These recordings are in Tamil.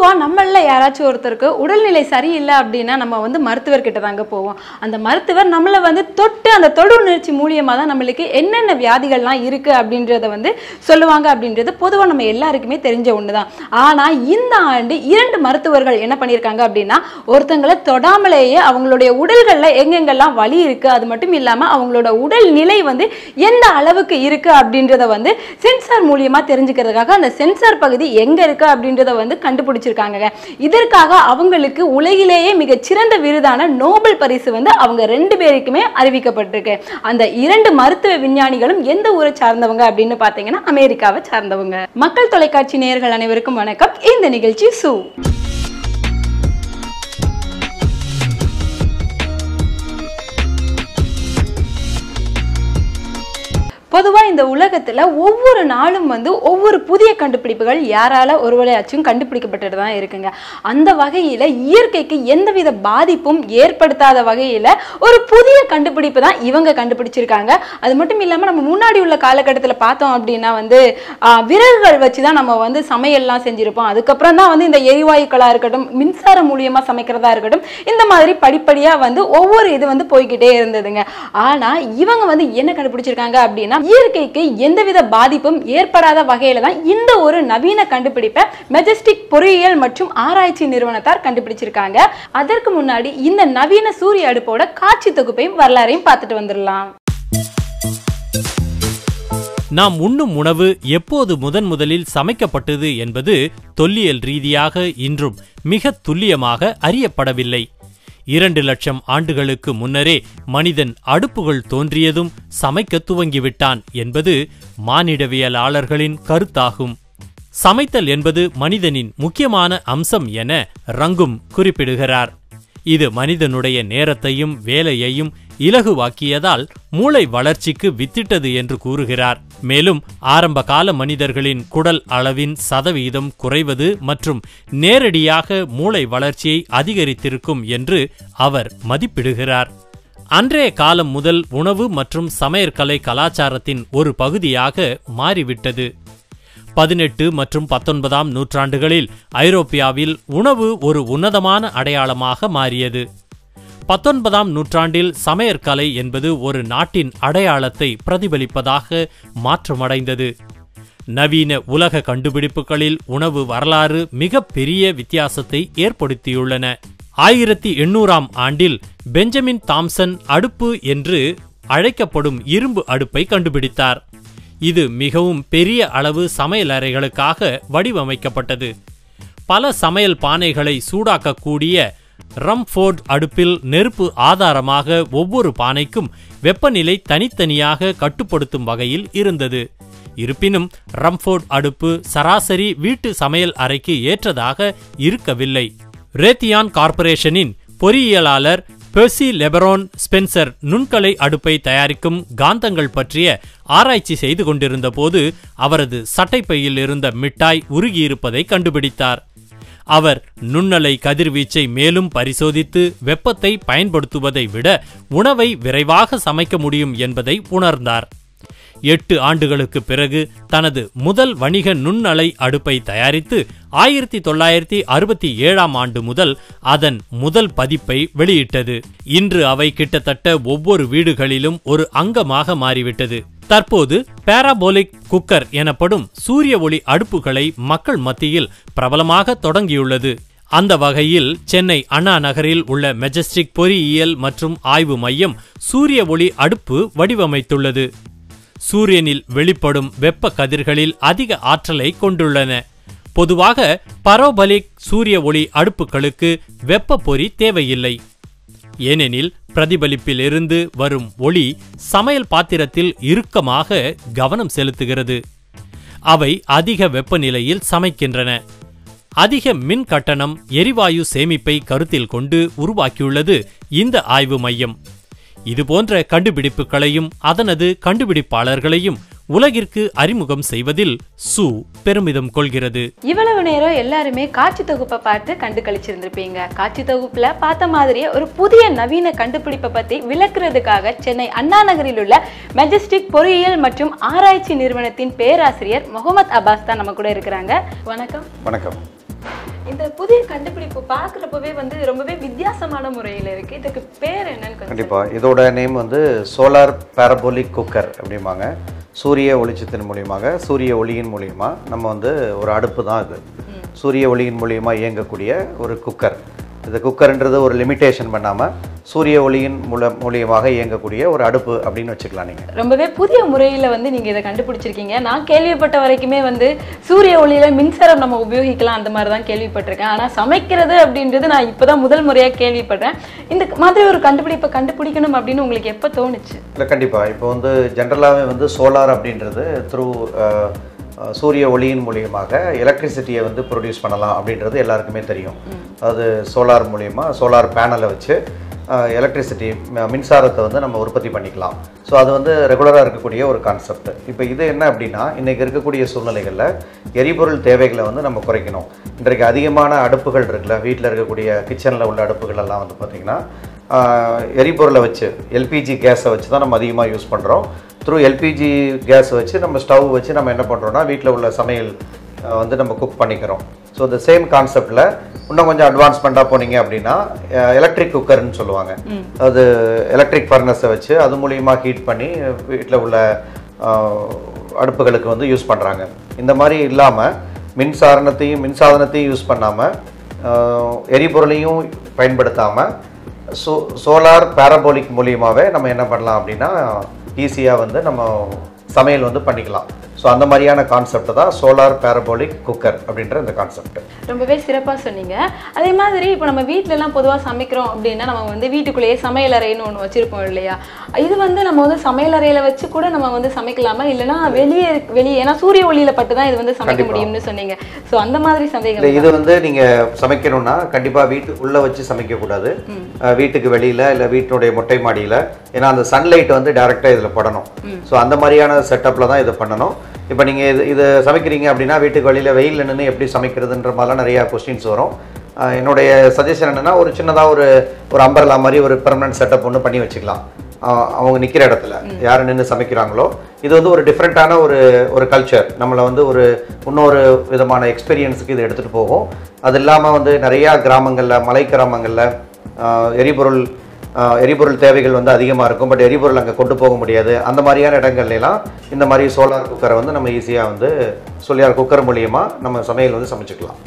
பொதுவா நம்மள யாராச்சும் ஒருத்தருக்கு உடல்நிலை சரியில்லை அப்படின்னா நம்ம வந்து மருத்துவர்கிட்ட தாங்க போவோம் அந்த மருத்துவர் நம்மளை வந்து தொட்டு அந்த தொடு உணர்ச்சி மூலியமா தான் நம்மளுக்கு என்னென்ன வியாதிகள்லாம் இருக்கு அப்படின்றத வந்து சொல்லுவாங்க அப்படின்றது பொதுவா நம்ம எல்லாருக்குமே தெரிஞ்ச ஒண்ணுதான் ஆனா இந்த ஆண்டு இரண்டு மருத்துவர்கள் என்ன பண்ணியிருக்காங்க அப்படின்னா ஒருத்தங்களை தொடாமலேயே அவங்களுடைய உடல்கள்ல எங்கெங்கெல்லாம் வலி இருக்கு அது மட்டும் இல்லாம அவங்களோட உடல் நிலை வந்து எந்த அளவுக்கு இருக்கு அப்படின்றத வந்து சென்சார் மூலியமா தெரிஞ்சுக்கிறதுக்காக அந்த சென்சார் பகுதி எங்க இருக்கு அப்படின்றத வந்து கண்டுபிடிச்சிருக்காங்க இதற்காக அவங்களுக்கு உலகிலேயே மிகச்சிறந்த விருதான நோபல் பரிசு வந்து அவங்க ரெண்டு பேருக்குமே அறிவிக்கப்பட்டிருக்கு அந்த இரண்டு மருத்துவ விஞ்ஞானிகளும் எந்த ஊரை சார்ந்தவங்க அப்படின்னு பார்த்தீங்கன்னா அமெரிக்காவை சார்ந்தவங்க மக்கள் தொலைக்காட்சி நேயர்கள் அனைவருக்கும் வணக்கம் இந்த நிகழ்ச்சி சூ பொதுவா இந்த உலகத்துல ஒவ்வொரு நாளும் வந்து ஒவ்வொரு புதிய கண்டுபிடிப்புகள் யாரால ஒருவரையாச்சும் கண்டுபிடிக்கப்பட்டுட்டு தான் இருக்குங்க அந்த வகையில இயற்கைக்கு எந்தவித பாதிப்பும் ஏற்படுத்தாத வகையில ஒரு புதிய கண்டுபிடிப்பு தான் இவங்க கண்டுபிடிச்சிருக்காங்க அது மட்டும் இல்லாம நம்ம முன்னாடி உள்ள காலகட்டத்துல பார்த்தோம் அப்படின்னா வந்து ஆஹ், விறகுகள் வச்சு தான் நம்ம வந்து சமையல்லாம் செஞ்சிருப்போம் அதுக்கப்புறம் தான் வந்து இந்த எரிவாயுக்களா இருக்கட்டும் மின்சாரம் மூலியமா சமைக்கிறதா இருக்கட்டும் இந்த மாதிரி படிப்படியா வந்து ஒவ்வொரு இது வந்து போய்கிட்டே இருந்ததுங்க ஆனா இவங்க வந்து என்ன கண்டுபிடிச்சிருக்காங்க அப்படின்னா இயற்கைக்கு எந்தவித பாதிப்பும் ஏற்படாத வகையில தான் இந்த ஒரு நவீன கண்டுபிடிப்பை மெஜஸ்டிக் பொறியியல் மற்றும் ஆராய்ச்சி நிறுவனத்தார் கண்டுபிடிச்சிருக்காங்க அதற்கு முன்னாடி இந்த நவீன சூரிய அடுப்போட காட்சி தொகுப்பையும் வரலாறையும் பார்த்துட்டு வந்துடலாம் நாம் உண்ணும் உணவு எப்போது முதன் முதலில் சமைக்கப்பட்டது என்பது தொல்லியல் ரீதியாக இன்றும் மிக துல்லியமாக அறியப்படவில்லை இரண்டு லட்சம் ஆண்டுகளுக்கு முன்னரே மனிதன் அடுப்புகள் தோன்றியதும் சமைக்க துவங்கிவிட்டான் என்பது மானிடவியலாளர்களின் கருத்தாகும் சமைத்தல் என்பது மனிதனின் முக்கியமான அம்சம் என ரங்கும் குறிப்பிடுகிறார் இது மனிதனுடைய நேரத்தையும் வேலையையும் இலகுவாக்கியதால் மூளை வளர்ச்சிக்கு வித்திட்டது என்று கூறுகிறார் மேலும் ஆரம்ப கால மனிதர்களின் குடல் அளவின் சதவீதம் குறைவது மற்றும் நேரடியாக மூளை வளர்ச்சியை அதிகரித்திருக்கும் என்று அவர் மதிப்பிடுகிறார் அன்றைய காலம் முதல் உணவு மற்றும் சமையற்கலை கலாச்சாரத்தின் ஒரு பகுதியாக மாறிவிட்டது பதினெட்டு மற்றும் பத்தொன்பதாம் நூற்றாண்டுகளில் ஐரோப்பியாவில் உணவு ஒரு உன்னதமான அடையாளமாக மாறியது பத்தொன்பதாம் நூற்றாண்டில் சமையற்கலை என்பது ஒரு நாட்டின் அடையாளத்தை பிரதிபலிப்பதாக மாற்றமடைந்தது நவீன உலக கண்டுபிடிப்புகளில் உணவு வரலாறு மிக பெரிய வித்தியாசத்தை ஏற்படுத்தியுள்ளன ஆயிரத்தி எண்ணூறாம் ஆண்டில் பெஞ்சமின் தாம்சன் அடுப்பு என்று அழைக்கப்படும் இரும்பு அடுப்பை கண்டுபிடித்தார் இது மிகவும் பெரிய அளவு சமையலறைகளுக்காக வடிவமைக்கப்பட்டது பல சமையல் பானைகளை சூடாக்கக்கூடிய ரம்ஃபோர்ட் அடுப்பில் நெருப்பு ஆதாரமாக ஒவ்வொரு பானைக்கும் வெப்பநிலை தனித்தனியாக கட்டுப்படுத்தும் வகையில் இருந்தது இருப்பினும் ரம்ஃபோர்ட் அடுப்பு சராசரி வீட்டு சமையல் அறைக்கு ஏற்றதாக இருக்கவில்லை ரேத்தியான் கார்ப்பரேஷனின் பொறியியலாளர் பெர்சி லெபரோன் ஸ்பென்சர் நுண்கலை அடுப்பை தயாரிக்கும் காந்தங்கள் பற்றிய ஆராய்ச்சி செய்து கொண்டிருந்த போது அவரது சட்டைப்பையில் இருந்த மிட்டாய் உருகியிருப்பதை கண்டுபிடித்தார் அவர் நுண்ணலை கதிர்வீச்சை மேலும் பரிசோதித்து வெப்பத்தை பயன்படுத்துவதை விட உணவை விரைவாக சமைக்க முடியும் என்பதை உணர்ந்தார் எட்டு ஆண்டுகளுக்கு பிறகு தனது முதல் வணிக நுண்ணலை அடுப்பை தயாரித்து ஆயிரத்தி தொள்ளாயிரத்தி அறுபத்தி ஏழாம் ஆண்டு முதல் அதன் முதல் பதிப்பை வெளியிட்டது இன்று அவை கிட்டத்தட்ட ஒவ்வொரு வீடுகளிலும் ஒரு அங்கமாக மாறிவிட்டது தற்போது பாராபோலிக் குக்கர் எனப்படும் சூரிய ஒளி அடுப்புகளை மக்கள் மத்தியில் பிரபலமாக தொடங்கியுள்ளது அந்த வகையில் சென்னை அண்ணா நகரில் உள்ள மெஜஸ்டிக் பொறியியல் மற்றும் ஆய்வு மையம் சூரிய ஒளி அடுப்பு வடிவமைத்துள்ளது சூரியனில் வெளிப்படும் வெப்ப கதிர்களில் அதிக ஆற்றலை கொண்டுள்ளன பொதுவாக பரோபலிக் சூரிய ஒளி அடுப்புகளுக்கு வெப்ப பொறி தேவையில்லை ஏனெனில் பிரதிபலிப்பிலிருந்து வரும் ஒளி சமையல் பாத்திரத்தில் இறுக்கமாக கவனம் செலுத்துகிறது அவை அதிக வெப்பநிலையில் சமைக்கின்றன அதிக மின் கட்டணம் எரிவாயு சேமிப்பை கருத்தில் கொண்டு உருவாக்கியுள்ளது இந்த ஆய்வு மையம் இதுபோன்ற கண்டுபிடிப்புகளையும் அதனது கண்டுபிடிப்பாளர்களையும் உலகிற்கு அறிமுகம் செய்வதில் சு பெருமிதம் கொள்கிறது இவ்வளவு நேரம் எல்லாருமே காட்சி தொகுப்பை பார்த்து கண்டு கழிச்சிருந்திருப்பீங்க காட்சி தொகுப்புல பார்த்த மாதிரியே ஒரு புதிய நவீன கண்டுபிடிப்பை பத்தி விளக்குறதுக்காக சென்னை அண்ணா நகரில் உள்ள மெஜஸ்டிக் பொறியியல் மற்றும் ஆராய்ச்சி நிறுவனத்தின் பேராசிரியர் முகமது அப்பாஸ் தான் நம்ம கூட இருக்கிறாங்க வணக்கம் வணக்கம் இந்த புதிய கண்டுபிடிப்பு பார்க்குறப்பவே வந்து ரொம்பவே வித்தியாசமான முறையில் இருக்கு இதுக்கு பேர் என்னன்னு கொஞ்சம் கண்டிப்பாக இதோட நேம் வந்து சோலார் பேரபோலிக் குக்கர் அப்படிம்பாங்க சூரிய ஒளிச்சத்தின் மூலியமாக சூரிய ஒளியின் மூலியமா நம்ம வந்து ஒரு அடுப்பு தான் இது சூரிய ஒளியின் மூலியமா இயங்கக்கூடிய ஒரு குக்கர் இந்த குக்கர்ன்றது ஒரு லிமிட்டேஷன் பண்ணாமல் சூரிய ஒளியின் மூல மூலியமாக இயங்கக்கூடிய ஒரு அடுப்பு அப்படின்னு வச்சுக்கலாம் நீங்கள் ரொம்பவே புதிய முறையில் வந்து நீங்கள் இதை கண்டுபிடிச்சிருக்கீங்க நான் கேள்விப்பட்ட வரைக்குமே வந்து சூரிய ஒளியில மின்சாரம் நம்ம உபயோகிக்கலாம் அந்த மாதிரி தான் கேள்விப்பட்டிருக்கேன் ஆனால் சமைக்கிறது அப்படின்றது நான் இப்போ தான் முதல் முறையாக கேள்விப்படுறேன் இந்த மாதிரி ஒரு கண்டுபிடிப்பை கண்டுபிடிக்கணும் அப்படின்னு உங்களுக்கு எப்போ தோணுச்சு இல்லை கண்டிப்பாக இப்போ வந்து ஜென்ரலாகவே வந்து சோலார் அப்படின்றது த்ரூ சூரிய ஒளியின் மூலியமாக எலக்ட்ரிசிட்டியை வந்து ப்ரொடியூஸ் பண்ணலாம் அப்படின்றது எல்லாருக்குமே தெரியும் அது சோலார் மூலியமா சோலார் பேனலை வச்சு எலக்ட்ரிசிட்டி மின்சாரத்தை வந்து நம்ம உற்பத்தி பண்ணிக்கலாம் ஸோ அது வந்து ரெகுலராக இருக்கக்கூடிய ஒரு கான்செப்ட் இப்போ இது என்ன அப்படின்னா இன்றைக்கி இருக்கக்கூடிய சூழ்நிலைகளில் எரிபொருள் தேவைகளை வந்து நம்ம குறைக்கணும் இன்றைக்கு அதிகமான அடுப்புகள் இருக்குல்ல வீட்டில் இருக்கக்கூடிய கிச்சனில் உள்ள அடுப்புகள் எல்லாம் வந்து பார்த்திங்கன்னா ஆஹ் எரிபொருளை வச்சு எல்பிஜி கேஸை வச்சு தான் நம்ம அதிகமாக யூஸ் பண்ணுறோம் த்ரூ எல்பிஜி கேஸ் வச்சு நம்ம ஸ்டவ் வச்சு நம்ம என்ன பண்ணுறோம்னா வீட்டில் உள்ள சமையல் ஆஹ் வந்து நம்ம குக் பண்ணிக்கிறோம் ஸோ இந்த சேம் கான்செப்டில் இன்னும் கொஞ்சம் அட்வான்ஸ்மெண்ட்டாக போனீங்க அப்படின்னா எலக்ட்ரிக் குக்கர்னு சொல்லுவாங்க அது எலக்ட்ரிக் ஃபர்னஸை வச்சு அது மூலியமா ஹீட் பண்ணி வீட்டில் உள்ள ஆஹ் அடுப்புகளுக்கு வந்து யூஸ் பண்ணுறாங்க இந்த மாதிரி இல்லாமல் மின்சாரணத்தையும் மின்சாதனத்தையும் யூஸ் பண்ணாமல் எரிபொருளையும் பயன்படுத்தாமல் சோ சோலார் பேரபோலிக் மூலியமாகவே நம்ம என்ன பண்ணலாம் அப்படின்னா ஈஸியாக வந்து நம்ம சமையல் வந்து பண்ணிக்கலாம் ஸோ அந்த மாதிரியான கான்செப்ட் தான் சோலார் பேரபோலிக் குக்கர் அப்படின்ற இந்த கான்செப்ட் ரொம்பவே சிறப்பாக சொன்னீங்க அதே மாதிரி இப்போ நம்ம வீட்ல எல்லாம் பொதுவாக சமைக்கிறோம் அப்படின்னா நம்ம வந்து வீட்டுக்குள்ளேயே சமையலறைன்னு ஒன்று வச்சிருப்போம் இல்லையா இது வந்து நம்ம வந்து சமையலறையில வச்சு கூட நம்ம வந்து சமைக்கலாமா இல்லைன்னா வெளியே வெளியே ஏன்னா சூரிய ஒளியில பட்டு தான் இது வந்து சமைக்க கண்டிப்பா. முடியும்னு சொன்னீங்க ஸோ அந்த மாதிரி இல்லை சந்தேகம் இது வந்து நீங்கள் சமைக்கணும்னா கண்டிப்பாக வீட்டுக்குள்ளே வச்சு சமைக்கக்கூடாது அஹ் வீட்டுக்கு வெளியில் இல்லை வீட்டினுடைய மொட்டை மாடியில் ஏன்னா அந்த சன்லைட் வந்து டைரெக்டாக இதில் படணும் ஸோ அந்த மாதிரியான செட்டப்பில் தான் இதை பண்ணணும் இப்போ நீங்கள் இது இது சமைக்கிறீங்க அப்படின்னா வீட்டுக்கு வெளியில் வெயில் நின்று எப்படி சமைக்கிறதுன்ற மாதிரிலாம் நிறையா கொஸ்டின்ஸ் வரும் அஹ் என்னுடைய சஜஷன் என்னன்னா ஒரு சின்னதாக ஒரு ஒரு அம்பர்லா மாதிரி ஒரு பெர்மனன்ட் செட்டப் ஒன்று பண்ணி வச்சுக்கலாம் அஹ் அவங்க நிற்கிற இடத்துல யார் நின்று சமைக்கிறாங்களோ இது வந்து ஒரு டிஃப்ரெண்ட்டான ஒரு ஒரு கல்ச்சர் நம்மளை வந்து ஒரு இன்னொரு விதமான எக்ஸ்பீரியன்ஸுக்கு இது எடுத்துகிட்டு போகும் அது இல்லாமல் வந்து நிறையா கிராமங்களில் மலை கிராமங்களில் ஆஹ் எரிபொருள் ஆஹ் எரிபொருள் தேவைகள் வந்து அதிகமாக இருக்கும் பட் எரிபொருள் அங்கே கொண்டு போக முடியாது அந்த மாதிரியான இடங்கள்ல எல்லாம் இந்த மாதிரி சோலார் குக்கரை வந்து நம்ம ஈஸியாக வந்து சோலார் குக்கர் மூலியமா நம்ம சமையல் வந்து சமைச்சுக்கலாம்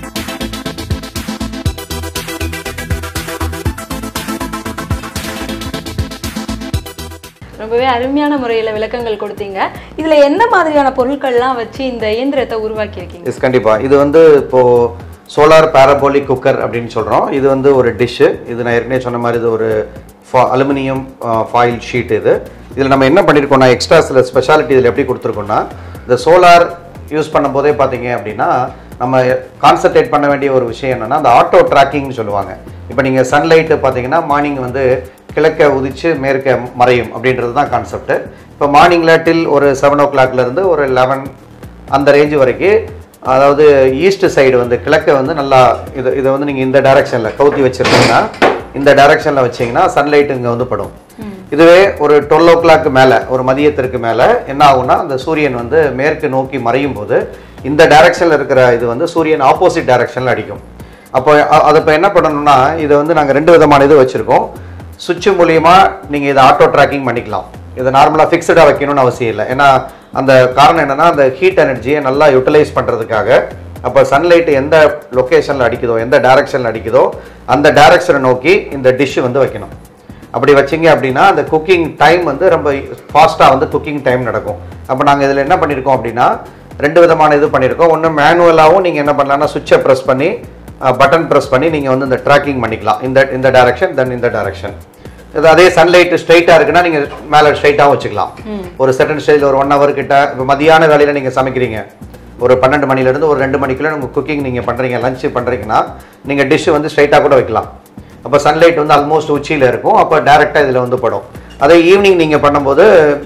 ரொம்பவே அருமையான முறையில் விளக்கங்கள் கொடுத்தீங்க இதுல எந்த மாதிரியான பொருட்கள்லாம் வச்சு இந்த இயந்திரத்தை உருவாக்கியிருக்கீங்க எஸ் கண்டிப்பாக இது வந்து இப்போது சோலார் பேரபோலிக் குக்கர் அப்படின்னு சொல்கிறோம் இது வந்து ஒரு டிஷ்ஷு இது நான் ஏற்கனவே சொன்ன மாதிரி இது ஒரு அலுமினியம் ஃபாயில் ஷீட் இது இதில் நம்ம என்ன பண்ணியிருக்கோம்னா எக்ஸ்ட்ரா சில ஸ்பெஷாலிட்டி இதில் எப்படி கொடுத்துருக்கோம்னா இந்த சோலார் யூஸ் பண்ணும்போதே பார்த்தீங்க அப்படின்னா நம்ம கான்சென்ட்ரேட் பண்ண வேண்டிய ஒரு விஷயம் என்னென்னா அந்த ஆட்டோ ட்ராக்கிங்னு சொல்லுவாங்க இப்போ நீங்கள் சன்லைட்டு பார்த்தீங்கன்னா மார்னிங் வந்து கிழக்க உதிச்சு மேற்க மறையும் அப்படின்றது தான் கான்செப்ட் இப்போ மார்னிங்கில் டில் ஒரு செவன் ஓ இருந்து ஒரு லெவன் அந்த ரேஞ்சு வரைக்கும் அதாவது ஈஸ்ட் சைடு வந்து கிழக்க வந்து நல்லா இது இதை வந்து நீங்கள் இந்த டைரக்ஷனில் கவுத்தி வச்சிருந்தீங்கன்னா இந்த டைரக்ஷனில் வச்சீங்கன்னா சன்லைட் இங்கே வந்து படும் இதுவே ஒரு டுவெல் ஓ கிளாக் மேலே ஒரு மதியத்திற்கு மேலே என்ன ஆகும்னா அந்த சூரியன் வந்து மேற்கு நோக்கி மறையும் போது இந்த டைரக்ஷனில் இருக்கிற இது வந்து சூரியன் ஆப்போசிட் டைரக்ஷனில் அடிக்கும் அப்போ அ- அது இப்போ என்ன பண்ணணும்னா இதை வந்து நாங்கள் ரெண்டு விதமான இது வச்சுருக்கோம் சுவிட்ச் மூலியமா நீங்கள் இதை ஆட்டோ ட்ராக்கிங் பண்ணிக்கலாம் இதை நார்மலாக ஃபிக்ஸ்டாக வைக்கணும்னு அவசியம் இல்லை ஏன்னா அந்த காரணம் என்னன்னா அந்த ஹீட் எனர்ஜியை நல்லா யூட்டிலைஸ் பண்ணுறதுக்காக அப்போ சன்லைட் எந்த லொக்கேஷனில் அடிக்குதோ எந்த டைரக்ஷனில் அடிக்குதோ அந்த டைரக்ஷனை நோக்கி இந்த டிஷ் வந்து வைக்கணும் அப்படி வச்சீங்க அப்படின்னா அந்த குக்கிங் டைம் வந்து ரொம்ப ஃபாஸ்ட்டாக வந்து குக்கிங் டைம் நடக்கும் அப்போ நாங்கள் இதில் என்ன பண்ணியிருக்கோம் அப்படின்னா ரெண்டு விதமான இது பண்ணியிருக்கோம் ஒன்று மேனுவலாகவும் நீங்கள் என்ன பண்ணலாம்னா சுவிட்சை ப்ரெஸ் பண்ணி பட்டன் ப்ரெஸ் பண்ணி நீங்கள் வந்து இந்த ட்ராக்கிங் பண்ணிக்கலாம் இந்த இந்த டைரக்ஷன் தென் இந்த டைரக்ஷன் இது அதே சன்லைட் ஸ்ட்ரைட்டாக இருக்குன்னா நீங்கள் மேலே ஸ்ட்ரைட்டாகவும் வச்சுக்கலாம் ஒரு செகண்ட் ஸ்டேஜில் ஒரு ஒன் ஹவர் கிட்ட இப்போ மதியான வேலையில் நீங்கள் சமைக்கிறீங்க ஒரு பன்னெண்டு மணிலேருந்து ஒரு ரெண்டு மணிக்குள்ள உங்கள் குக்கிங் நீங்கள் பண்ணுறீங்க லஞ்ச் பண்ணுறீங்கன்னா நீங்கள் டிஷ் வந்து ஸ்ட்ரைட்டாக கூட வைக்கலாம் அப்போ சன்லைட் வந்து ஆல்மோஸ்ட் உச்சியில் இருக்கும் அப்போ டேரெக்டாக இதில் வந்து படும் அதே ஈவினிங் நீங்கள் பண்ணும்போது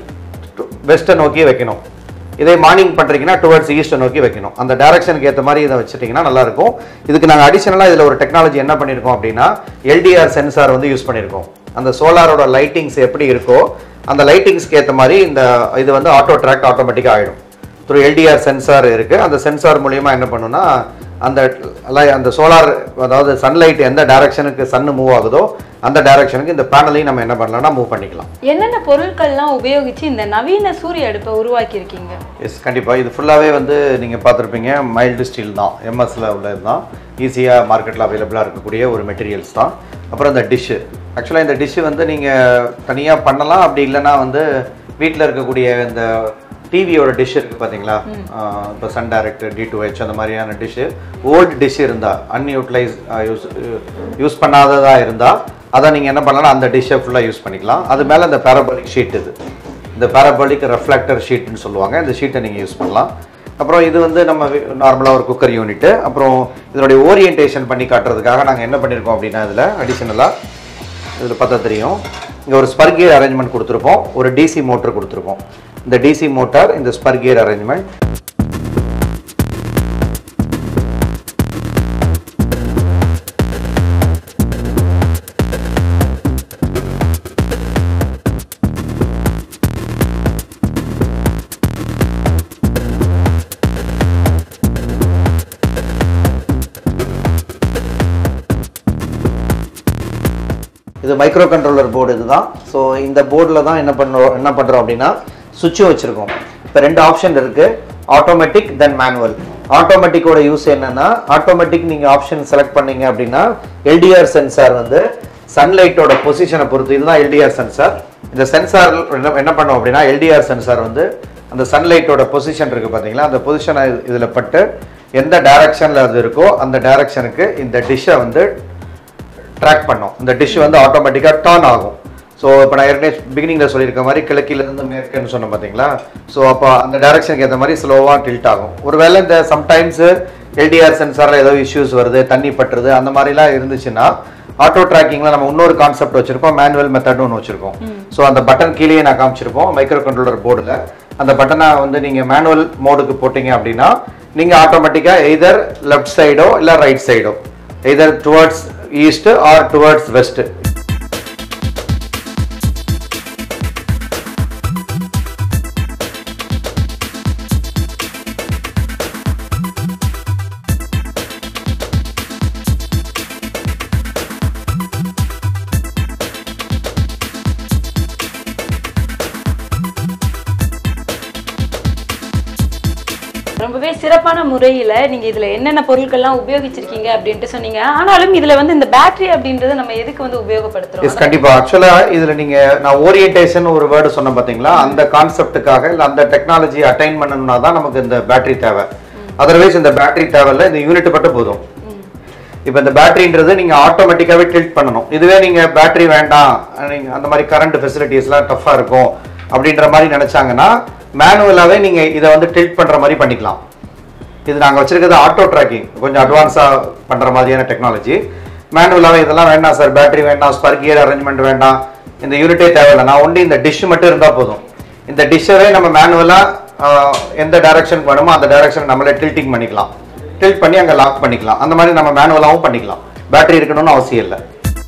வெஸ்ட்டை நோக்கி வைக்கணும் இதே மார்னிங் பண்ணுறீங்கன்னா டுவர்ட்ஸ் ஈஸ்ட்டை நோக்கி வைக்கணும் அந்த டைரக்ஷனுக்கு ஏற்ற மாதிரி இதை வச்சுட்டிங்கன்னா நல்லாயிருக்கும் இதுக்கு நாங்கள் அடிஷனலாக இதில் ஒரு டெக்னாலஜி என்ன பண்ணியிருக்கோம் அப்படின்னா எல்டிஆர் சென்சார் வந்து யூஸ் பண்ணியிருக்கோம் அந்த சோலாரோட லைட்டிங்ஸ் எப்படி இருக்கோ அந்த லைட்டிங்ஸ்க்கு ஏற்ற மாதிரி இந்த இது வந்து ஆட்டோ ட்ராக் ஆட்டோமேட்டிக்காக ஆகிடும் த்ரூ எல்டிஆர் சென்சார் இருக்குது அந்த சென்சார் மூலியமாக என்ன பண்ணுன்னா அந்த li- அந்த சோலார் அதாவது சன்லைட் எந்த டைரக்ஷனுக்கு சன்னு மூவ் ஆகுதோ அந்த டைரக்ஷனுக்கு இந்த பேனலையும் நம்ம என்ன பண்ணலாம்னா மூவ் பண்ணிக்கலாம் என்னென்ன பொருட்கள்லாம் உபயோகிச்சு இந்த நவீன சூரிய அடுப்பை உருவாக்கி இருக்கீங்க எஸ் கண்டிப்பாக இது ஃபுல்லாகவே வந்து நீங்கள் பார்த்துருப்பீங்க மைல்டு ஸ்டீல் தான் எம்எஸ்ல உள்ளது தான் ஈஸியாக மார்க்கெட்டில் அவைலபிளாக இருக்கக்கூடிய ஒரு மெட்டீரியல்ஸ் தான் அப்புறம் இந்த டிஷ்ஷு ஆக்சுவலாக இந்த டிஷ்ஷு வந்து நீங்கள் தனியாக பண்ணலாம் அப்படி இல்லைன்னா வந்து வீட்டில் இருக்கக்கூடிய இந்த டிவியோட டிஷ் இருக்குது பார்த்தீங்களா இப்போ Sun Direct D to H அந்த மாதிரியான டிஷ்ஷு ஓல்டு டிஷ் இருந்தால் அன்யூட்டிலைஸ் யூஸ் யூஸ் பண்ணாததாக இருந்தால் அதை நீங்கள் என்ன பண்ணலாம் அந்த டிஷ்ஷை ஃபுல்லாக யூஸ் பண்ணிக்கலாம் அது மேலே இந்த பேரபோலிக் ஷீட் இது இந்த பேரபோலிக் ரெஃப்ளெக்டர் ஷீட்னு சொல்லுவாங்க இந்த ஷீட்டை நீங்கள் யூஸ் பண்ணலாம் அப்புறம் இது வந்து நம்ம நார்மலாக ஒரு குக்கர் யூனிட்டு அப்புறம் இதனுடைய ஓரியன்டேஷன் பண்ணி காட்டுறதுக்காக நாங்கள் என்ன பண்ணியிருக்கோம் அப்படின்னா இதில் அடிஷ்னலாக இதில் பார்த்தா தெரியும் இங்கே ஒரு ஸ்பர் கியர் அரேஞ்ச்மெண்ட் கொடுத்துருப்போம் ஒரு டிசி மோட்டர் கொடுத்துருப்போம் இந்த டிசி மோட்டார் இந்த ஸ்பர் கியர் அரேஞ்ச்மெண்ட் இது மைக்ரோ கண்ட்ரோலர் போர்டு இதுதான் ஸோ இந்த போர்டில் தான் என்ன பண்ணுறோம் என்ன பண்ணுறோம் அப்படின்னா சுவிட்சும் வச்சுருக்கோம் இப்போ ரெண்டு ஆப்ஷன் இருக்குது ஆட்டோமேட்டிக் தென் மேனுவல் ஆட்டோமேட்டிக்கோட யூஸ் என்னன்னா ஆட்டோமேட்டிக் நீங்கள் ஆப்ஷன் செலக்ட் பண்ணீங்க அப்படின்னா எல்டிஆர் சென்சார் வந்து சன்லைட்டோட பொசிஷனை பொறுத்து இதுதான் எல்டிஆர் சென்சார் இந்த சென்சார் என்ன என்ன பண்ணோம் அப்படின்னா எல்டிஆர் சென்சார் வந்து அந்த சன்லைட்டோட பொசிஷன் இருக்குது பார்த்தீங்களா அந்த பொசிஷனை இதில் பட்டு எந்த டைரக்ஷனில் அது இருக்கோ அந்த டைரக்ஷனுக்கு இந்த டிஷ்ஷை வந்து ட்ராக் பண்ணும் இந்த டிஷ் வந்து ஆட்டோமேட்டிக்காக டர்ன் ஆகும் ஸோ இப்போ நான் ஏற்கனவே பிகினிங்கில் சொல்லியிருக்க மாதிரி கிழக்கிலேருந்து மேற்குன்னு சொன்னேன் பார்த்தீங்களா ஸோ அப்போ அந்த டைரக்ஷனுக்கு ஏற்ற மாதிரி ஸ்லோவாக டில்ட் ஆகும் ஒருவேளை இந்த சம்டைம்ஸு எல்டிஆர் சென்சாரில் ஏதோ இஷ்யூஸ் வருது தண்ணி பட்டுறது அந்த மாதிரிலாம் இருந்துச்சுன்னா ஆட்டோ ட்ராக்கிங்கில் நம்ம இன்னொரு கான்செப்ட் வச்சிருப்போம் மேனுவல் மெத்தட்னு ஒன்று வச்சிருக்கோம் ஸோ அந்த பட்டன் கீழேயே நான் காமிச்சிருப்போம் மைக்ரோ கண்ட்ரோலர் போர்டில் அந்த பட்டனை வந்து நீங்கள் மேனுவல் மோடுக்கு போட்டீங்க அப்படின்னா நீங்கள் ஆட்டோமேட்டிக்காக எய்தர் லெஃப்ட் சைடோ இல்லை ரைட் சைடோ either towards east or towards west ரொம்பவே சிறப்பான முறையில நீங்க இதுல என்னென்ன பொருட்கள்லாம் உபயோகிச்சிருக்கீங்க அப்படின்ட்டு சொன்னீங்க ஆனாலும் இதுல வந்து இந்த பேட்டரி அப்படின்றது நம்ம எதுக்கு வந்து உபயோகப்படுத்துறோம் எஸ் கண்டிப்பா ஆக்சுவலா இதுல நீங்க நான் ஓரியன்டேஷன் ஒரு வேர்டு சொன்னேன் பாத்தீங்களா அந்த கான்செப்டுக்காக இல்ல அந்த டெக்னாலஜி அட்டைன் பண்ணணும்னா தான் நமக்கு இந்த பேட்டரி தேவை அதர்வைஸ் இந்த பேட்டரி தேவையில்ல இந்த யூனிட் மட்டும் போதும் இப்போ இந்த பேட்டரின்றது நீங்க ஆட்டோமேட்டிக்காவே டில்ட் பண்ணணும் இதுவே நீங்க பேட்டரி வேண்டாம் நீங்க அந்த மாதிரி கரண்ட் ஃபெசிலிட்டிஸ்லாம் டஃபா இருக்கும் அப்படின்ற மாதிரி நினைச்சாங்கன்னா மேனுவலாவே நீங்க இதை வந்து டில்ட் பண்ற மாதிரி பண்ணிக்கலாம் இது நாங்க வச்சிருக்கிறது ஆட்டோ ட்ராக்கிங் கொஞ்சம் அட்வான்ஸா பண்ற மாதிரியான டெக்னாலஜி மேனுவலாவே இதெல்லாம் வேண்டாம் சார் பேட்டரி வேண்டாம் ஸ்பர் கியர் அரேஞ்ச்மெண்ட் வேண்டாம் இந்த யூனிட்டே தேவையில்லை நான் ஒன்லி இந்த டிஷ் மட்டும் இருந்தா போதும் இந்த டிஷ்ஷவே நம்ம மேனுவலா எந்த டைரக்ஷனுக்கு வேணுமோ அந்த டைரக்ஷன் நம்மளே டில்ட்டிங் பண்ணிக்கலாம் டில்ட் பண்ணி அங்க லாக் பண்ணிக்கலாம் அந்த மாதிரி நம்ம மேனுவலாவும் பண்ணிக்கலாம் பேட்டரி இருக்கணும்னு அவசியம் இல்லை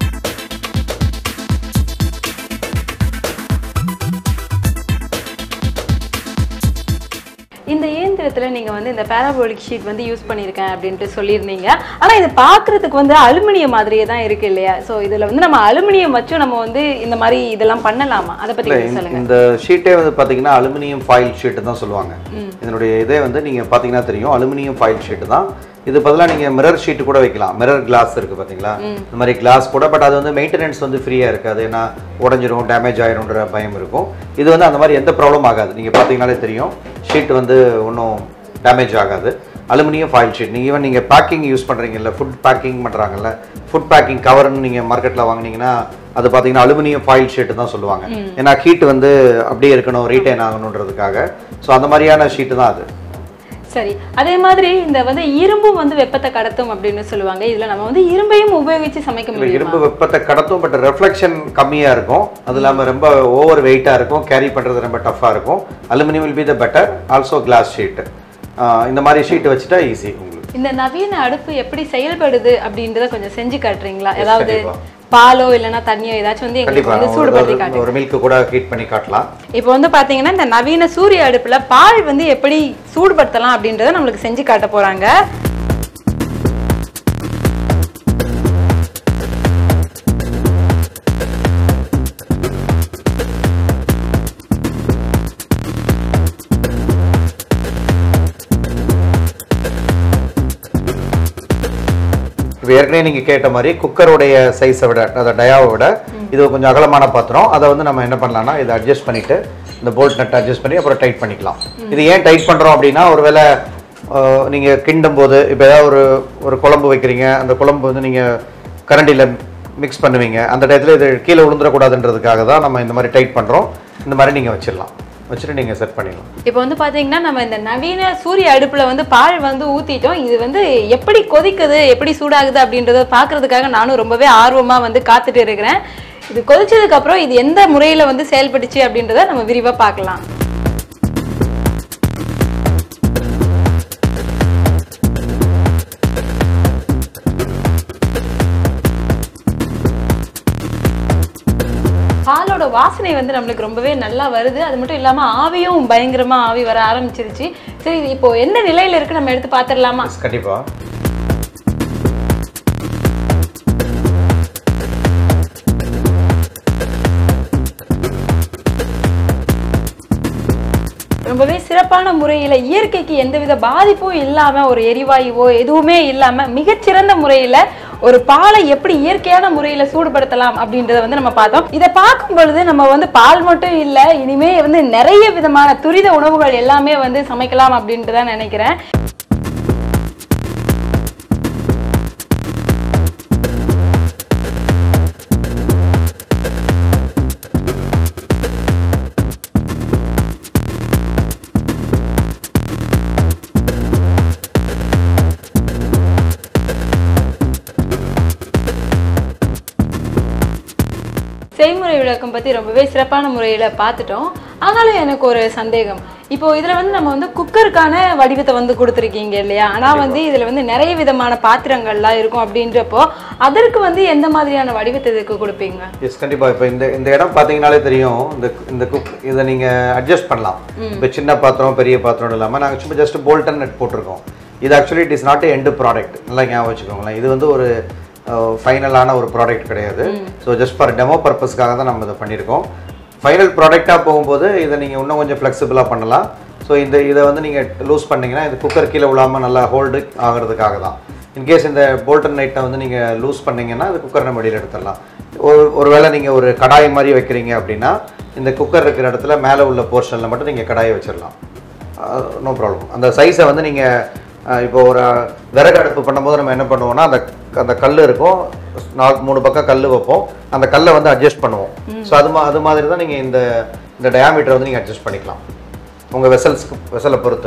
இந்த இயந்திரத்துல நீங்க வந்து இந்த பேராபோலிக் ஷீட் வந்து யூஸ் பண்ணியிருக்கேன் அப்படின்ட்டு சொல்லியிருந்தீங்க ஆனா இது பார்க்கிறதுக்கு வந்து அலுமினியம் மாதிரியே தான் இருக்கு இல்லையா சோ இதுல வந்து நம்ம அலுமினியம் வச்சும் நம்ம வந்து இந்த மாதிரி இதெல்லாம் பண்ணலாமா அதை பத்தி இல்ல, கொஞ்சம் இந்த- சொல்லுங்க இந்த ஷீட்டே வந்து பாத்தீங்கன்னா அலுமினியம் ஃபாயில் ஷீட் தான் சொல்லுவாங்க இதனுடைய இதே வந்து நீங்க பாத்தீங்கன்னா தெரியும் அலுமினியம் ஃபாயில் ஷீட் தான் இது பதிலா நீங்க மிரர் ஷீட் கூட வைக்கலாம் மிரர் கிளாஸ் இருக்கு பாத்தீங்களா இந்த மாதிரி கிளாஸ் கூட பட் அது வந்து மெயின்டெனன்ஸ் வந்து ஃப்ரீயா இருக்காது ஏன்னா உடஞ்சிரும் டேமேஜ் ஆயிரும்ன்ற பயம் இருக்கும் இது வந்து அந்த மாதிரி எந்த ப்ராப்ளம் ஆகாது நீங்க பாத்தீங்கன்னாலே தெரியும் ஷீட் வந்து ஒன்றும் டேமேஜ் ஆகாது அலுமினியம் ஃபாயில் ஷீட் நீங்கள் ஈவன் நீங்கள் பேக்கிங் யூஸ் பண்ணுறீங்கல்ல ஃபுட் பேக்கிங் பண்ணுறாங்கல்ல ஃபுட் பேக்கிங் கவர்னு நீங்கள் மார்க்கெட்டில் வாங்குனீங்கன்னா அது பார்த்தீங்கன்னா அலுமினியம் ஃபாயில் ஷீட் தான் சொல்லுவாங்க ஏன்னா ஹீட் வந்து அப்படியே இருக்கணும் ரீட்டைன் ஆகணுன்றதுக்காக ஸோ அந்த மாதிரியான ஷீட்டு தான் அது சரி அதே மாதிரி இந்த வந்து இரும்பும் வந்து வெப்பத்தை கடத்தும் அப்படின்னு சொல்லுவாங்க இதுல நம்ம வந்து இரும்பையும் உபயோகிச்சு சமைக்க இல்ல, முடியுமா இரும்பு வெப்பத்தை கடத்தும் பட் ரெஃப்ளெக்ஷன் கம்மியாக இருக்கும் அது இல்லாமல் ரொம்ப ஓவர் வெயிட்டாக இருக்கும் கேரி பண்ணுறது ரொம்ப டஃப்பாக இருக்கும் aluminium will be the better also glass sheet இந்த மாதிரி ஷீட் வச்சுட்டா ஈஸி உங்களுக்கு இந்த நவீன அடுப்பு எப்படி செயல்படுது அப்படின்றத கொஞ்சம் செஞ்சு காட்டுறீங்களா ஏதாவது கண்டிப்பா. பாலோ இல்லைன்னா தண்ணியோ ஏதாச்சும் வந்து எங்களுக்கு கண்டிப்பாக வந்து சூடுபடுத்தி காட்டுங்க ஒரு மில்க் கூட ஹீட் பண்ணி காட்டலாம் இப்போ வந்து பாத்தீங்கன்னா இந்த நவீன சூரிய அடுப்புல பால் வந்து எப்படி சூடுபடுத்தலாம் அப்படின்றத நம்மளுக்கு செஞ்சு காட்ட போறாங்க இப்போ ஏற்கனவே நீங்கள் கேட்ட மாதிரி குக்கருடைய சைஸை விட அதை டயாவை விட இது கொஞ்சம் அகலமான பாத்திரம் அதை வந்து நம்ம என்ன பண்ணலாம்னா இதை அட்ஜஸ்ட் பண்ணிட்டு இந்த போல்ட் நட் அட்ஜஸ்ட் பண்ணி அப்புறம் டைட் பண்ணிக்கலாம் இது ஏன் டைட் பண்ணுறோம் அப்படின்னா ஒருவேளை அஹ், நீங்க கிண்டும் போது இப்போ ஏதாவது ஒரு ஒரு குழம்பு வைக்கிறீங்க அந்த குழம்பு வந்து நீங்க கரண்டியில் மிக்ஸ் பண்ணுவீங்க அந்த டயத்தில் இது கீழே விழுந்துடக்கூடாதுன்றதுக்காக தான் நம்ம இந்த மாதிரி டைட் பண்றோம் இந்த மாதிரி நீங்க வச்சிடலாம் வச்சுட்டு நீங்க செட் பண்ணிடலாம் இப்போ வந்து பாத்தீங்கன்னா நம்ம இந்த நவீன சூரிய அடுப்புல வந்து பால் வந்து ஊத்திட்டோம் இது வந்து எப்படி கொதிக்குது எப்படி சூடாகுது அப்படின்றத பார்க்கிறதுக்காக நானும் ரொம்பவே ஆர்வமா வந்து காத்துட்டு இருக்கிறேன் இது கொதிச்சதுக்கு அப்புறம் இது எந்த முறையில வந்து செயல்பட்டுச்சு அப்படின்றத நம்ம விரிவா பார்க்கலாம் பாலோட வாசனை வந்து நம்மளுக்கு ரொம்பவே நல்லா வருது அது மட்டும் இல்லாம ஆவியும் பயங்கரமா ஆவி வர ஆரம்பிச்சிருச்சு சரி இது இப்போ என்ன நிலையில இருக்கு நம்ம எடுத்து பார்த்துடலாமா கண்டிப்பா ரொம்பவே சிறப்பான முறையில இயற்கைக்கு எந்தவித பாதிப்பும் இல்லாம ஒரு எரிவாயுவோ எதுவுமே இல்லாம மிகச்சிறந்த முறையில ஒரு பாலை எப்படி இயற்கையான முறையில சூடுபடுத்தலாம் அப்படின்றத வந்து நம்ம பார்த்தோம் இதை பார்க்கும் பொழுது நம்ம வந்து பால் மட்டும் இல்ல இனிமே வந்து நிறைய விதமான துரித உணவுகள் எல்லாமே வந்து சமைக்கலாம் அப்படின்ட்டு தான் நினைக்கிறேன் செய்முறை விளக்கம் பத்தி ரொம்பவே சிறப்பான முறையில பார்த்துட்டோம் ஆனாலும் எனக்கு ஒரு சந்தேகம் இப்போ இதுல வந்து நம்ம வந்து குக்கருக்கான வடிவத்தை வந்து கொடுத்துருக்கீங்க இல்லையா ஆனா வந்து இதுல வந்து நிறைய விதமான பாத்திரங்கள்லாம் இருக்கும் அப்படின்றப்போ அதற்கு வந்து எந்த மாதிரியான வடிவத்தை இதுக்கு கொடுப்பீங்க எஸ் கண்டிப்பா இப்போ இந்த இந்த இடம் பார்த்தீங்கனாலே தெரியும் இந்த இந்த குக் இதை நீங்க அட்ஜஸ்ட் பண்ணலாம் இப்போ சின்ன பாத்திரம் பெரிய பாத்திரம் இல்லாமல் நாங்கள் சும்மா ஜஸ்ட் போல்டன் நெட் போட்டிருக்கோம் இது actually it is not end product நல்லா ஞாபகம் வச்சுக்கோங்களேன் இது வந்து ஒரு ஃபைனலான ஒரு ப்ராடக்ட் கிடையாது ஸோ ஜஸ்ட் ஃபார் டெமோ பர்பஸ்க்காக தான் நம்ம இதை பண்ணியிருக்கோம் ஃபைனல் ப்ராடக்டாக போகும்போது இதை நீங்கள் இன்னும் கொஞ்சம் ஃப்ளெக்சிபிளாக பண்ணலாம் ஸோ இந்த இதை வந்து நீங்கள் லூஸ் பண்ணீங்கன்னா இது குக்கர் கீழே விழாமல் நல்லா ஹோல்டு ஆகிறதுக்காக தான் இன்கேஸ் இந்த போல்டன் நைட்டை வந்து நீங்கள் லூஸ் பண்ணீங்கன்னா அது குக்கர் நம்ம வெளியில் எடுத்துடலாம் ஒரு ஒருவேளை நீங்கள் ஒரு கடாய் மாதிரி வைக்கிறீங்க அப்படின்னா இந்த குக்கர் இருக்கிற இடத்துல மேலே உள்ள போர்ஷனில் மட்டும் நீங்கள் கடாயை வச்சிடலாம் நோ ப்ராப்ளம் அந்த சைஸை வந்து நீங்கள் இப்போ ஒரு விறகு அடுப்பு பண்ணும்போது நம்ம என்ன பண்ணுவோம்னா அந்த அந்த கல் இருக்கும் நாலு மூணு பக்கம் கல் வைப்போம் அந்த கல்லை வந்து அட்ஜஸ்ட் பண்ணுவோம் ஸோ அது மா அது மாதிரி தான் நீங்கள் இந்த இந்த டயாமீட்டரை வந்து நீங்கள் அட்ஜஸ்ட் பண்ணிக்கலாம் உங்கள் வெசல்ஸ்க்கு வெசலை பொறுத்து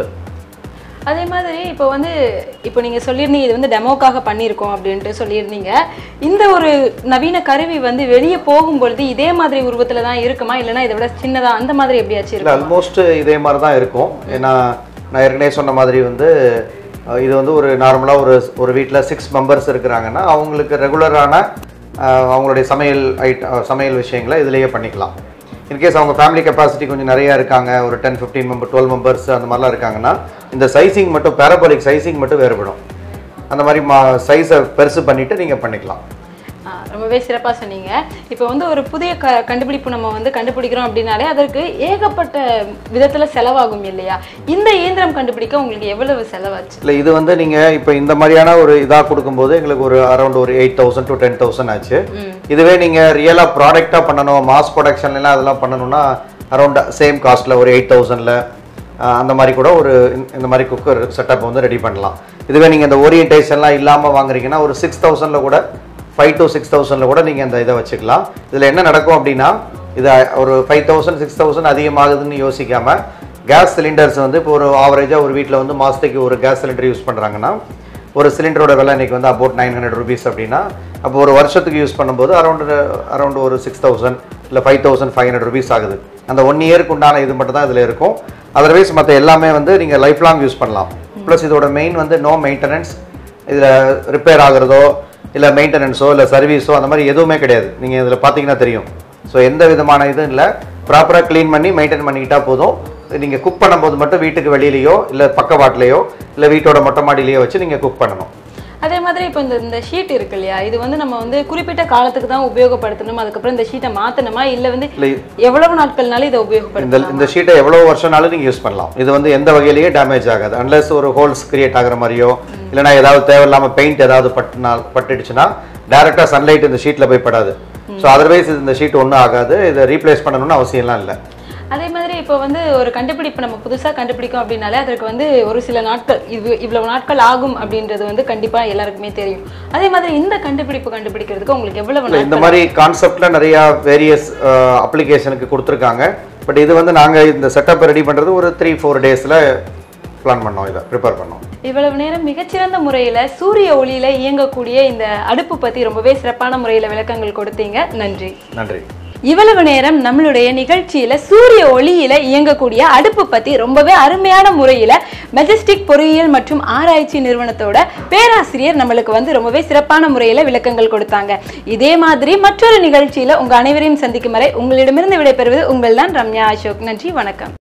அதே மாதிரி இப்போ வந்து இப்போ நீங்க சொல்லியிருந்தீங்க இது வந்து டெமோக்காக பண்ணியிருக்கோம் அப்படின்ட்டு சொல்லியிருந்தீங்க இந்த ஒரு நவீன கருவி வந்து வெளியே போகும்பொழுது இதே மாதிரி உருவத்துல தான் இருக்குமா இல்லைன்னா இதை விட சின்னதா அந்த மாதிரி எப்படியாச்சும் இல்லை இருக்கும் ஆல்மோஸ்ட் இதே மாதிரி தான் இருக்கும் ஏன்னா நான் ஏற்கனவே சொன்ன மாதிரி வந்து அஹ், இது வந்து ஒரு நார்மலாக ஒரு ஒரு வீட்டில் சிக்ஸ் மெம்பர்ஸ் இருக்கிறாங்கன்னா அவங்களுக்கு ரெகுலரான அவங்களுடைய சமையல் ஐட்ட சமையல் விஷயங்களை இதுலேயே பண்ணிக்கலாம் இன்கேஸ் அவங்க ஃபேமிலி கெப்பாசிட்டி கொஞ்சம் நிறையா இருக்காங்க ஒரு ten fifteen member twelve members அந்த மாதிரிலாம் இருக்காங்கன்னா இந்த சைசிங் மட்டும் பேரபோலிக் சைசிங் மட்டும் வேறுபடும் அந்த மாதிரி மா சைஸை பெருசு பண்ணிவிட்டு நீங்கள் பண்ணிக்கலாம் ஆ, ரொம்பவே சிறப்பா சொன்னீங்க இப்போ வந்து ஒரு புதிய க கண்டுபிடிப்பு நம்ம வந்து கண்டுபிடிக்கிறோம் அப்படின்னாலே அதற்கு ஏகப்பட்ட விதத்துல செலவாகும் இல்லையா இந்த இயந்திரம் கண்டுபிடிக்க உங்களுக்கு எவ்வளவு செலவாச்சு இல்லை இது வந்து நீங்கள் இப்போ இந்த மாதிரியான ஒரு இதாக கொடுக்கும்போது எங்களுக்கு ஒரு அரௌண்ட் ஒரு eight thousand to ten thousand ஆச்சு இதுவே நீங்கள் ரியலாக ப்ராடக்டாக பண்ணணும் மாஸ் ப்ரொடக்ஷன்லாம் அதெல்லாம் பண்ணணும்னா அரௌண்ட் சேம் காஸ்ட்டில் ஒரு எயிட் தௌசண்டில் அந்த மாதிரி கூட ஒரு இந்த- இந்த மாதிரி குக்கர் செட்டப் வந்து ரெடி பண்ணலாம் இதுவே நீங்கள் இந்த ஓரியன்டேஷன்லாம் இல்லாமல் வாங்குறீங்கன்னா ஒரு சிக்ஸ் தௌசண்டில் கூட ஃபைவ் to சிக்ஸ் தௌசண்டில் கூட நீங்கள் இந்த இதை வச்சுக்கலாம் இதில் என்ன நடக்கும் அப்படின்னா இது ஒரு ஃபைவ் தௌசண்ட் சிக்ஸ் தௌசண்ட் அதிகமாகுதுன்னு யோசிக்காமல் கேஸ் சிலிண்டர்ஸ் வந்து இப்போ ஒரு ஆவரேஜாக ஒரு வீட்டில் வந்து மாதத்துக்கு ஒரு கேஸ் சிலிண்டர் யூஸ் பண்ணுறாங்கன்னா ஒரு சிலிண்டரோட விலை இன்னைக்கு வந்து அபவுட் நைன் ஹண்ட்ரட் ருபீஸ் அப்படின்னா அப்போ ஒரு வருஷத்துக்கு யூஸ் பண்ணும்போது அரௌண்ட் அரௌண்ட் ஒரு சிக்ஸ் தௌசண்ட் இல்லை five thousand five hundred rupees ஆகுது அந்த ஒன் இயருக்கு உண்டான இது மட்டும் தான் இதில் இருக்கும் அதர்வைஸ் மற்ற எல்லாமே வந்து நீங்கள் லைஃப் லாங் யூஸ் பண்ணலாம் ப்ளஸ் இதோட மெயின் வந்து நோ மெயின்டெனன்ஸ் இதில் ரிப்பேர் ஆகுறதோ இல்லை மெயின்டெனன்ஸோ இல்லை சர்வீஸோ அந்த மாதிரி எதுவுமே கிடையாது நீங்கள் இதில் பார்த்தீங்கன்னா தெரியும் ஸோ எந்த விதமான இதுவும் இல்லை ப்ராப்பராக க்ளீன் பண்ணி மெயின்டைன் பண்ணிக்கிட்டா போதும் நீங்கள் குக் பண்ணும்போது மட்டும் வீட்டுக்கு வெளியிலையோ இல்லை பக்கவாட்டிலையோ இல்லை வீட்டோட மொட்டை மாடியிலையோ வச்சு நீங்கள் குக் பண்ணணும் அதே மாதிரி இப்போ இந்த இந்த ஷீட் இருக்கு இல்லையா இது வந்து நம்ம வந்து குறிப்பிட்ட காலத்துக்கு தான் உபயோகப்படுத்தணும் அதுக்கப்புறம் இந்த ஷீட்டை மாத்தணுமா இல்ல வந்து இல்லை எவ்வளவு நாட்கள்னாலும் இதை இந்த உபயோகப்படுத்தலாம் இந்த ஷீட்டை எவ்வளோ வருஷம்னாலும் நீங்கள் யூஸ் பண்ணலாம் இது வந்து எந்த வகையிலேயே டேமேஜ் ஆகாது அன்லஸ் ஒரு ஹோல்ஸ் கிரியேட் ஆகுற மாதிரியோ இல்லைனா ஏதாவது தேவையில்லாம பெயிண்ட் ஏதாவது பட்டுனா பட்டுடுச்சுன்னா டேரெக்டாக சன்லைட் இந்த ஷீட்டில் போய் படாது ஸோ அதர்வைஸ் இந்த ஷீட் ஒன்றும் ஆகாது இதை ரீப்ளேஸ் பண்ணணும்னு அவசியம்லாம் இல்லை அதே மாதிரி இப்போ வந்து ஒரு கண்டுபிடிப்பு நம்ம புதுசா கண்டுபிடிக்கும் அப்படின்னாலே அதற்கு வந்து ஒரு சில நாட்கள் இது இவ்வளவு நாட்கள் ஆகும் அப்படின்றது வந்து கண்டிப்பா எல்லாருக்குமே தெரியும் அதே மாதிரி இந்த கண்டுபிடிப்பு கண்டுபிடிக்கிறதுக்கு உங்களுக்கு எவ்வளவு இல்ல, இந்த நாட்கள் மாதிரி கான்செப்ட்ல நிறைய வேரியஸ் அப்ளிகேஷனுக்கு கொடுத்துருக்காங்க பட் இது வந்து நாங்க இந்த செட்டப் ரெடி பண்றது ஒரு த்ரீ ஃபோர் டேஸ்ல பிளான் பண்ணோம் இதை ப்ரிப்பேர் பண்ணோம் இவ்வளவு நேரம் மிகச்சிறந்த முறையில சூரிய ஒளியில இயங்கக்கூடிய இந்த அடுப்பு பத்தி ரொம்பவே சிறப்பான முறையில விளக்கங்கள் கொடுத்தீங்க நன்றி நன்றி இவ்வளவு நேரம் நம்மளுடைய நிகழ்ச்சியில சூரிய ஒளியில இயங்கக்கூடிய அடுப்பு பத்தி ரொம்பவே அருமையான முறையில மெஜஸ்டிக் பொறியியல் மற்றும் ஆராய்ச்சி நிறுவனத்தோட பேராசிரியர் நம்மளுக்கு வந்து ரொம்பவே சிறப்பான முறையில விளக்கங்கள் கொடுத்தாங்க இதே மாதிரி மற்றொரு நிகழ்ச்சியில உங்க அனைவரையும் சந்திக்கும் வரை உங்களிடமிருந்து விடைபெறுவது உங்கள் தான் ரம்யா அசோக் நன்றி வணக்கம்